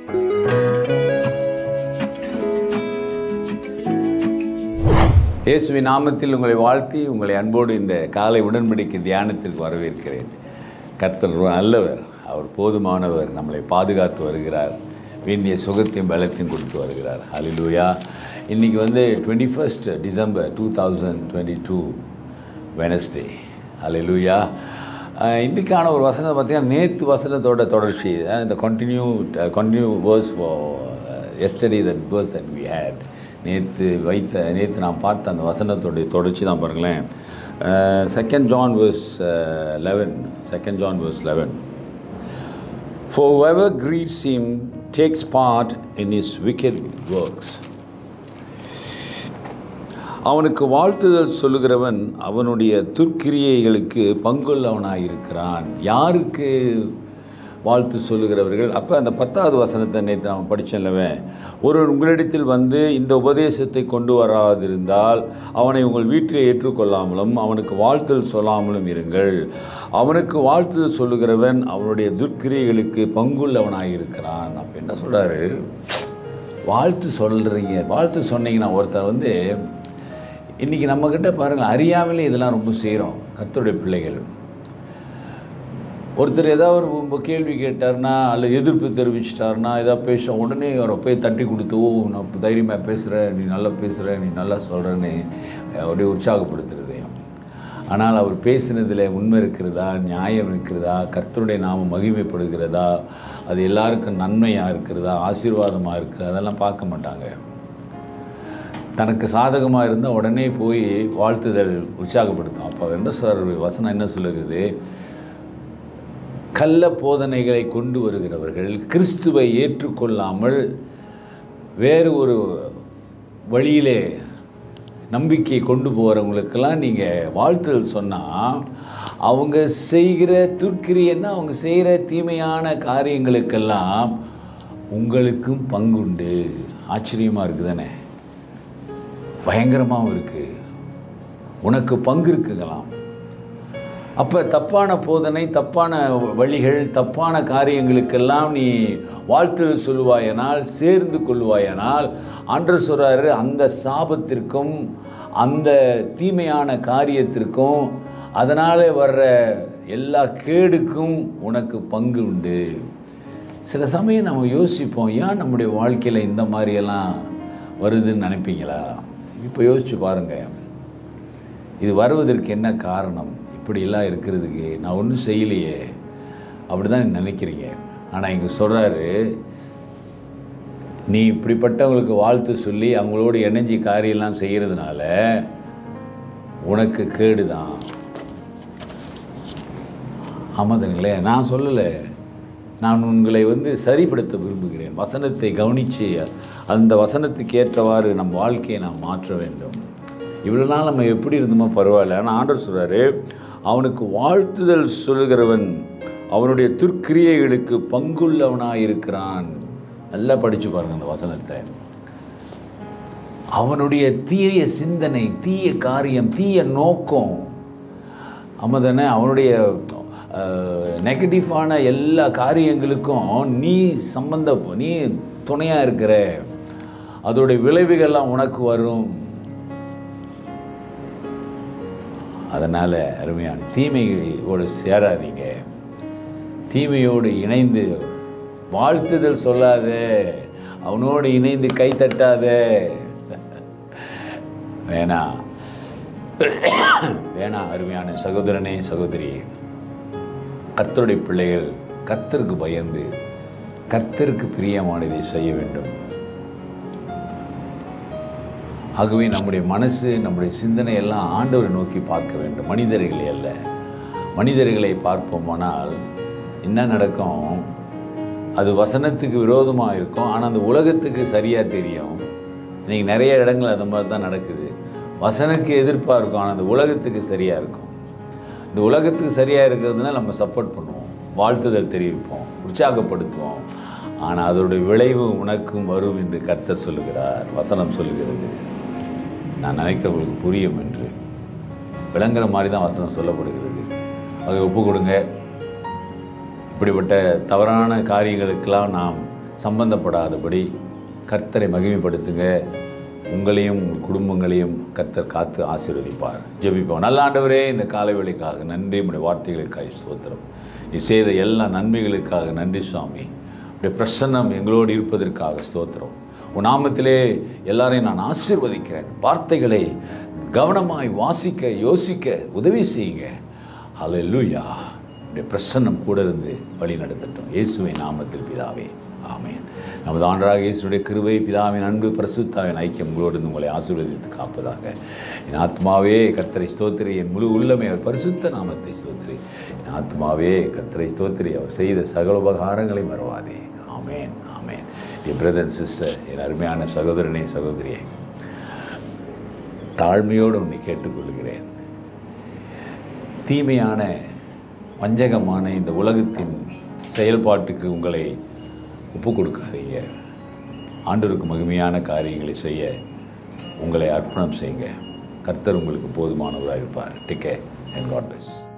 இயேசுவின் நாமத்தில் உங்களை வாழ்த்தி உங்களை அன்போடு இந்த காலை உடன்படிக்கை தியானத்திற்கு வரவேற்கிறேன் கர்த்தர் ஒரு நல்லவர் அவர் போதுமானவர் நம்மளை பாதுகாத்து வருகிறார் வேண்டிய சுகத்தையும் பலத்தையும் கொடுத்து வருகிறார் ஹalleluya இன்றைக்கி வந்து twenty first December two thousand twenty two Wednesday ஹalleluya இன்றைக்கான ஒரு வசனம் பார்த்தீங்கன்னா நேற்று வசனத்தோட தொடர்ச்சி அஹ் இந்த continue continue verse study that verse that we had நேற்று வைத்த நேற்று நான் பார்த்த அந்த வசனத்தோடைய தொடர்ச்சி தான் பாருங்களேன் second John verse eleven second John verse eleven For whoever greets him takes part in his wicked works. அவனுக்கு வாழ்த்துதல் சொல்லுகிறவன் அவனுடைய துர்க்கிரியைகளுக்கு பங்குள்ளவனாயிருக்கிறான் யாருக்கு வாழ்த்து சொல்லுகிறவர்கள் அப்போ அந்த பத்தாவது வசனத்தை நேற்று நாம் படித்தல்லவன் ஒருவன் உங்களிடத்தில் வந்து இந்த உபதேசத்தை கொண்டு வராதிருந்தால் அவனை உங்கள் வீட்டில் ஏற்றுக்கொள்ளாமலும் அவனுக்கு வாழ்த்தல் சொல்லாமலும் இருங்கள் அவனுக்கு வாழ்த்துதல் சொல்லுகிறவன் அவனுடைய துர்க்கிரியைகளுக்கு பங்குள்ளவனாயிருக்கிறான் அப்போ என்ன சொல்கிறாரு வாழ்த்து சொல்கிறீங்க வாழ்த்து சொன்னீங்கன்னா ஒருத்தர் வந்து இன்றைக்கி நம்மக்கிட்ட பாருங்கள் அறியாமலே இதெல்லாம் ரொம்ப செய்கிறோம் கர்த்தருடைய பிள்ளைகள் ஒருத்தர் ஏதாவது ஒரு கேள்வி கேட்டார்னா அல்லது எதிர்ப்பு தெரிவிச்சிட்டாருனா ஏதாவது பேச உடனே அவரை போய் தட்டி கொடுத்து ஓ நான் தைரியமாக பேசுகிறேன் நீ நல்லா பேசுகிற நீ நல்லா சொல்கிறேன்னு அப்படியே உற்சாகப்படுத்துறது ஆனால் அவர் பேசினதில் உண்மை இருக்கிறதா நியாயம் இருக்கிறதா கர்த்தருடைய நாம மகிமைப்படுகிறதா அது எல்லாருக்கும் நன்மையாக இருக்கிறதா ஆசீர்வாதமாக இருக்கிறதா அதெல்லாம் பார்க்க மாட்டாங்க தனக்கு சாதகமாக இருந்தால் உடனே போய் வாழ்த்துதல் உற்சாகப்படுத்தும் அப்போ என்ன சார் வசனம் என்ன சொல்லுகிறது கள்ள போதனைகளை கொண்டு வருகிறவர்கள் கிறிஸ்துவை ஏற்றுக்கொள்ளாமல் வேறு ஒரு வழியிலே நம்பிக்கையை கொண்டு போகிறவங்களுக்கெல்லாம் நீங்கள் வாழ்த்துதல் சொன்னால் அவங்க செய்கிற துர்க்கிரியன்னா அவங்க செய்கிற தீமையான காரியங்களுக்கெல்லாம் உங்களுக்கும் பங்குண்டு ஆச்சரியமாக இருக்குது தானே பயங்கரமாகவும் இருக்குது உனக்கு பங்கு இருக்குங்களாம் அப்போ தப்பான போதனை தப்பான வழிகள் தப்பான காரியங்களுக்கெல்லாம் நீ வாழ்த்துதல் சொல்லுவாயனால் சேர்ந்து கொள்வாயனால் அன்று சொல்கிறாரு அந்த சாபத்திற்கும் அந்த தீமையான காரியத்திற்கும் அதனால் வர்ற எல்லா கேடுக்கும் உனக்கு பங்கு உண்டு சில சமயம் நம்ம யோசிப்போம் ஏன் நம்முடைய வாழ்க்கையில் இந்த மாதிரியெல்லாம் வருதுன்னு நினைப்பீங்களா இப்போ யோசிச்சு பாருங்கள் இது வருவதற்கு என்ன காரணம் இப்படியெல்லாம் இருக்கிறதுக்கு நான் ஒன்றும் செய்யலையே அப்படி தான் நினைக்கிறீங்க ஆனால் இங்கே சொல்கிறாரு நீ இப்படிப்பட்டவங்களுக்கு வாழ்த்து சொல்லி அவங்களோடு இணைஞ்சி காரியெல்லாம் செய்கிறதுனால உனக்கு கேடு தான் ஆமாதுங்களே நான் சொல்லலை நான் உங்களை வந்து சரிப்படுத்த விரும்புகிறேன் வசனத்தை கவனித்து அந்த வசனத்துக்கு ஏற்றவாறு நம் வாழ்க்கையை நாம் மாற்ற வேண்டும் இவ்வளோ நாள் நம்ம எப்படி இருந்தோமோ பரவாயில்ல ஆனால் ஆண்டர் சொல்கிறாரு அவனுக்கு வாழ்த்துதல் சொல்கிறவன் அவனுடைய துர்க்கிரியைகளுக்கு பங்குள்ளவனாக இருக்கிறான் நல்லா படித்து பாருங்கள் அந்த வசனத்தை அவனுடைய தீய சிந்தனை தீய காரியம் தீய நோக்கம் ஆமாதானே அவனுடைய நெகட்டிவான எல்லா காரியங்களுக்கும் நீ சம்பந்த நீ துணையாக இருக்கிற அதோடைய விளைவுகள்லாம் உனக்கு வரும் அதனால் அருமையான தீமையோடு சேராதீங்க தீமையோடு இணைந்து வாழ்த்துதல் சொல்லாத அவனோடு இணைந்து கை தட்டாத வேணாம் வேணாம் அருமையான சகோதரனே சகோதரியே கர்த்தருடைய பிள்ளைகள் கர்த்தருக்கு பயந்து கர்த்தருக்கு பிரியமானதை செய்ய வேண்டும் ஆகவே நம்முடைய மனசு நம்முடைய சிந்தனை எல்லாம் ஆண்டவரை நோக்கி பார்க்க வேண்டும் மனிதர்களை அல்ல மனிதர்களை பார்ப்போமானால் என்ன நடக்கும் அது வசனத்துக்கு விரோதமாக இருக்கும் ஆனால் அந்த உலகத்துக்கு சரியாக தெரியும் இன்றைக்கி நிறைய இடங்கள் அந்த மாதிரி தான் நடக்குது வசனுக்கு எதிர்ப்பாக இருக்கும் ஆனால் அந்த உலகத்துக்கு சரியாக இருக்கும் இந்த உலகத்துக்கு சரியாக இருக்கிறதுனா நம்ம சப்போர்ட் பண்ணுவோம் வாழ்த்துதல் தெரிவிப்போம் உற்சாகப்படுத்துவோம் ஆனால் அதோடைய விளைவு உனக்கும் வரும் என்று கர்த்தர் சொல்லுகிறார் வசனம் சொல்லுகிறது நான் நினைக்கிறவங்களுக்கு புரியும் என்று விளங்குற மாதிரி தான் வசனம் சொல்லப்படுகிறது அதை ஒப்பு கொடுங்க இப்படிப்பட்ட தவறான காரியங்களுக்கெல்லாம் நாம் சம்பந்தப்படாதபடி கர்த்தரை மகிமைப்படுத்துங்க உங்களையும் உங்கள் குடும்பங்களையும் கர்த்தர் காத்து ஆசீர்வதிப்பார் ஜெபிப்போம் நல்ல ஆண்டவரே இந்த காலை வேளைக்காக நன்றி உடைய வார்த்தைகளுக்காக ஸ்தோத்திரம் நீ செய்த எல்லா நன்மைகளுக்காக நன்றி சுவாமி உடைய பிரசன்னம் எங்களோடு இருப்பதற்காக ஸ்தோத்திரம் உன் நாமத்திலே எல்லாரையும் நான் ஆசீர்வதிக்கிறேன் வார்த்தைகளை கவனமாய் வாசிக்க யோசிக்க உதவி செய்யுங்க ஹalleluya உடைய பிரசன்னம் கூட இருந்து வழி நடத்தட்டும் இயேசுவின் நாமத்தில் பிதாவே ஆமென் நமது ஆண்டராக இயேசுடைய கிருபை பிதாவின் அன்பு பிரசுத்தாவின் ஐக்கியம் உங்களோடு இருந்து உங்களை ஆசீர்வதித்து காப்பதாக என் ஆத்மாவே கர்த்தரை ஸ்தோத்திரி என் முழு உள்ளமே அவர் பரிசுத்த நாமத்தை ஸ்தோத்திரி என் ஆத்மாவே கர்த்தரை ஸ்தோத்திரி அவர் செய்த சகல உபகாரங்களை மறவாதே ஆமேன் ஆமேன் என் பிரதர் சிஸ்டர் என் அருமையான சகோதரனே சகோதரியே தாழ்மையோடு உன்னை கேட்டுக்கொள்கிறேன் தீமையான வஞ்சகமான இந்த உலகத்தின் செயல்பாட்டுக்கு உங்களை ஒப்பு கொடுக்காதீங்க ஆண்டவருக்கு மகிமையான காரியங்களை செய்ய உங்களை அர்ப்பணம் செய்யுங்க கர்த்தர் உங்களுக்கு போதுமானவராக இருப்பார் டிக்கே அண்ட் காட் பிளஸ்